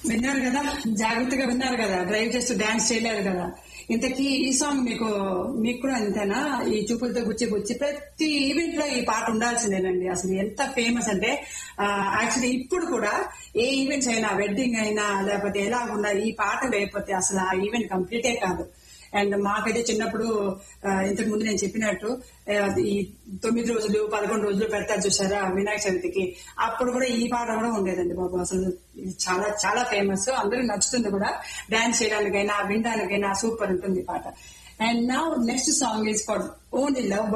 విన్నారు కదా జాగ్రత్తగా విన్నారు కదా డ్రైవ్ చేస్తూ డాన్స్ చేయలేరు కదా ఇంతకీ ఈ సాంగ్ మీకు మీకు కూడా అంతేనా ఈ చూపులతో గుచ్చి గుచ్చి ప్రతి ఈవెంట్ లో ఈ పాట ఉండాల్సిందేనండి అసలు ఎంత ఫేమస్ అంటే యాక్చువల్లీ ఇప్పుడు కూడా ఏ ఈవెంట్స్ అయినా వెడ్డింగ్ అయినా లేకపోతే ఎలా ఉన్నా ఈ పాట లేకపోతే అసలు ఆ ఈవెంట్ కంప్లీటే కాదు అండ్ మాకైతే చిన్నప్పుడు ఆ, ఇంతకు ముందు నేను చెప్పినట్టు ఆ, ఈ తొమ్మిది రోజులు పదకొండు రోజులు పెడతారు చూసారా వినాయక చవితికి అప్పుడు కూడా ఈ పాట కూడా ఉండేదండి బాబు అసలు ఇది చాలా చాలా ఫేమస్ అందరికి నచ్చుతుంది కూడా డాన్స్ చేయడానికైనా వినడానికైనా సూపర్ ఉంటుంది ఈ పాట అండ్ నా next song is for only love